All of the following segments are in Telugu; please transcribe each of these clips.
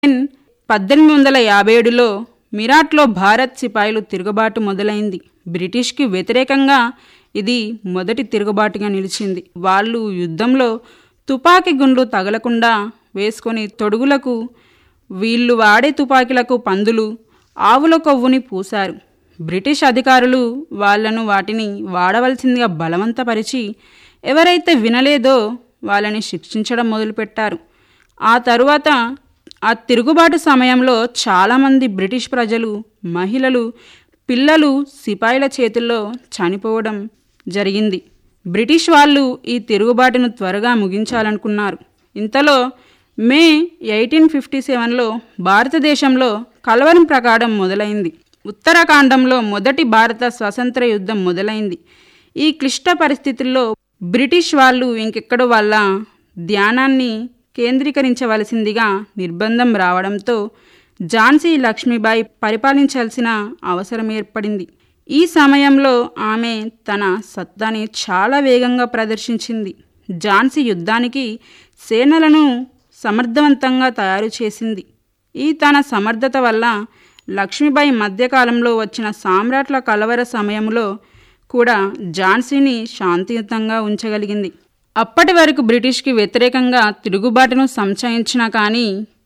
పద్దెనిమిది వందల యాభై ఏడులో మిరాట్లో భారత్ సిపాయిలు తిరుగుబాటు మొదలైంది బ్రిటిష్కి వ్యతిరేకంగా ఇది మొదటి తిరుగుబాటుగా నిలిచింది వాళ్ళు యుద్ధంలో తుపాకీ గుండ్లు తగలకుండా వేసుకొని తొడుగులకు వీళ్ళు వాడే తుపాకీలకు పందులు ఆవుల కొవ్వుని పూశారు బ్రిటిష్ అధికారులు వాళ్లను వాటిని వాడవలసిందిగా బలవంతపరిచి ఎవరైతే వినలేదో వాళ్ళని శిక్షించడం మొదలుపెట్టారు ఆ తరువాత ఆ తిరుగుబాటు సమయంలో చాలామంది బ్రిటిష్ ప్రజలు మహిళలు పిల్లలు సిపాయిల చేతుల్లో చనిపోవడం జరిగింది బ్రిటిష్ వాళ్ళు ఈ తిరుగుబాటును త్వరగా ముగించాలనుకున్నారు ఇంతలో మే ఎయిటీన్ ఫిఫ్టీ సెవెన్లో భారతదేశంలో కలవరం ప్రకారం మొదలైంది ఉత్తరాఖండంలో మొదటి భారత స్వతంత్ర యుద్ధం మొదలైంది ఈ క్లిష్ట పరిస్థితుల్లో బ్రిటిష్ వాళ్ళు ఇంకెక్కడో వాళ్ళ ధ్యానాన్ని కేంద్రీకరించవలసిందిగా నిర్బంధం రావడంతో ఝాన్సీ లక్ష్మీబాయి పరిపాలించాల్సిన అవసరం ఏర్పడింది ఈ సమయంలో ఆమె తన సత్తాని చాలా వేగంగా ప్రదర్శించింది ఝాన్సీ యుద్ధానికి సేనలను సమర్థవంతంగా తయారు చేసింది ఈ తన సమర్థత వల్ల లక్ష్మీబాయి మధ్యకాలంలో వచ్చిన సామ్రాట్ల కలవర సమయంలో కూడా ఝాన్సీని శాంతియుతంగా ఉంచగలిగింది అప్పటి వరకు బ్రిటిష్కి వ్యతిరేకంగా తిరుగుబాటును సంచయించినా కానీ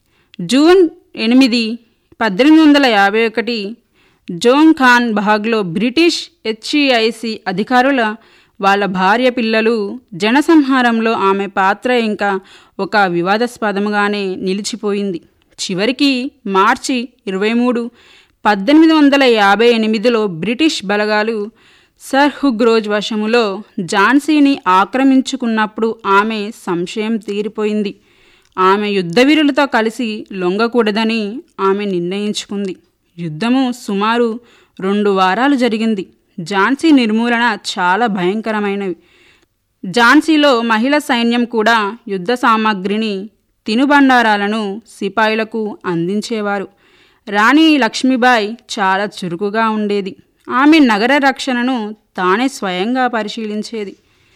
జూన్ ఎనిమిది పద్దెనిమిది వందల యాభై ఒకటి జోన్ ఖాన్ బాగ్లో బ్రిటిష్ హెచ్ఈఐసి అధికారుల వాళ్ళ భార్య పిల్లలు జనసంహారంలో ఆమె పాత్ర ఇంకా ఒక వివాదాస్పదముగానే నిలిచిపోయింది చివరికి మార్చి ఇరవై మూడు పద్దెనిమిది వందల యాభై ఎనిమిదిలో బ్రిటిష్ బలగాలు సర్హుగ్రోజ్ వశములో ఝాన్సీని ఆక్రమించుకున్నప్పుడు ఆమె సంశయం తీరిపోయింది ఆమె యుద్ధవీరులతో కలిసి లొంగకూడదని ఆమె నిర్ణయించుకుంది యుద్ధము సుమారు రెండు వారాలు జరిగింది ఝాన్సీ నిర్మూలన చాలా భయంకరమైనవి ఝాన్సీలో మహిళా సైన్యం కూడా యుద్ధ సామాగ్రిని తినుబండారాలను సిపాయిలకు అందించేవారు రాణి లక్ష్మీబాయి చాలా చురుకుగా ఉండేది ఆమె నగర రక్షణను తానే స్వయంగా పరిశీలించేది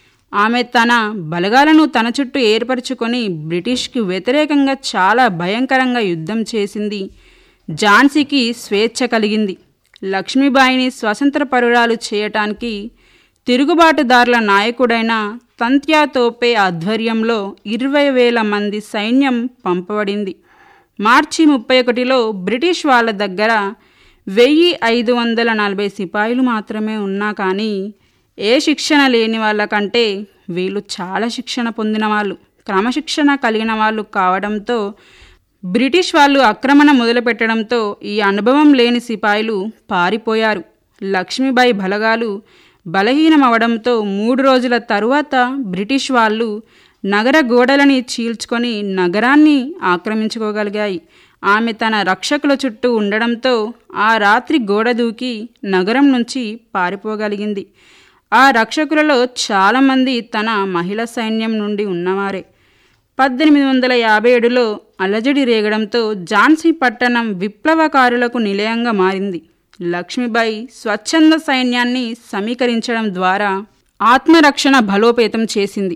ఆమె తన బలగాలను తన చుట్టూ ఏర్పరచుకొని బ్రిటిష్కి వ్యతిరేకంగా చాలా భయంకరంగా యుద్ధం చేసింది ఝాన్సీకి స్వేచ్ఛ కలిగింది లక్ష్మీబాయిని స్వతంత్ర పరురాలు చేయటానికి తిరుగుబాటుదారుల నాయకుడైన తంత్యా తోపే ఆధ్వర్యంలో ఇరవై వేల మంది సైన్యం పంపబడింది మార్చి ముప్పై ఒకటిలో బ్రిటిష్ వాళ్ళ దగ్గర వెయ్యి ఐదు వందల నలభై సిపాయిలు మాత్రమే ఉన్నా కానీ ఏ శిక్షణ లేని వాళ్ళకంటే వీళ్ళు చాలా శిక్షణ పొందిన వాళ్ళు క్రమశిక్షణ కలిగిన వాళ్ళు కావడంతో బ్రిటిష్ వాళ్ళు ఆక్రమణ మొదలుపెట్టడంతో ఈ అనుభవం లేని సిపాయిలు పారిపోయారు లక్ష్మీబాయి బలగాలు బలహీనమవడంతో మూడు రోజుల తరువాత బ్రిటిష్ వాళ్ళు నగర గోడలని చీల్చుకొని నగరాన్ని ఆక్రమించుకోగలిగాయి ఆమె తన రక్షకుల చుట్టూ ఉండడంతో ఆ రాత్రి గోడ దూకి నగరం నుంచి పారిపోగలిగింది ఆ రక్షకులలో చాలామంది తన మహిళా సైన్యం నుండి ఉన్నవారే పద్దెనిమిది వందల యాభై ఏడులో అలజడి రేగడంతో ఝాన్సీ పట్టణం విప్లవకారులకు నిలయంగా మారింది లక్ష్మీబాయి స్వచ్ఛంద సైన్యాన్ని సమీకరించడం ద్వారా ఆత్మరక్షణ బలోపేతం చేసింది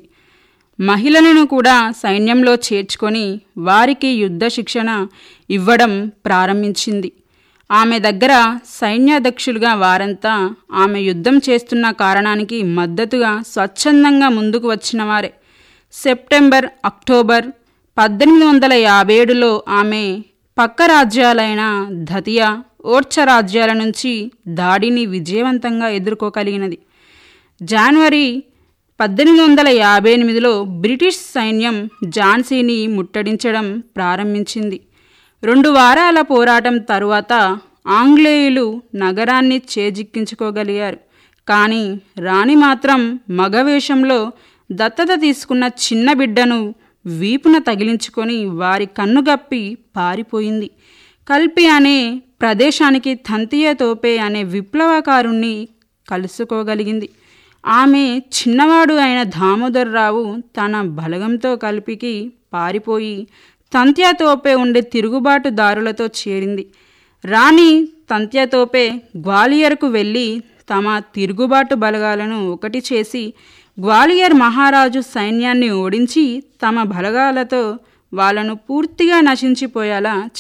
మహిళలను కూడా సైన్యంలో చేర్చుకొని వారికి యుద్ధ శిక్షణ ఇవ్వడం ప్రారంభించింది ఆమె దగ్గర సైన్యాధ్యక్షులుగా వారంతా ఆమె యుద్ధం చేస్తున్న కారణానికి మద్దతుగా స్వచ్ఛందంగా ముందుకు వచ్చిన వారే సెప్టెంబర్ అక్టోబర్ పద్దెనిమిది వందల యాభై ఏడులో ఆమె పక్క రాజ్యాలైన ధతియా ఓర్చ రాజ్యాల నుంచి దాడిని విజయవంతంగా ఎదుర్కోగలిగినది జనవరి పద్దెనిమిది వందల యాభై ఎనిమిదిలో బ్రిటిష్ సైన్యం ఝాన్సీని ముట్టడించడం ప్రారంభించింది రెండు వారాల పోరాటం తరువాత ఆంగ్లేయులు నగరాన్ని చేజిక్కించుకోగలిగారు కానీ రాణి మాత్రం మగవేషంలో దత్తత తీసుకున్న చిన్న బిడ్డను వీపున తగిలించుకొని వారి కన్నుగప్పి పారిపోయింది కల్పి అనే ప్రదేశానికి తంతియ తోపే అనే విప్లవకారుణ్ణి కలుసుకోగలిగింది ఆమె చిన్నవాడు అయిన దామోదర్రావు తన బలగంతో కలిపికి పారిపోయి తంత్యాతోపే ఉండే తిరుగుబాటుదారులతో చేరింది రాణి తంత్యాతోపే గ్వాలియర్కు వెళ్ళి తమ తిరుగుబాటు బలగాలను ఒకటి చేసి గ్వాలియర్ మహారాజు సైన్యాన్ని ఓడించి తమ బలగాలతో వాళ్ళను పూర్తిగా నశించిపోయేలా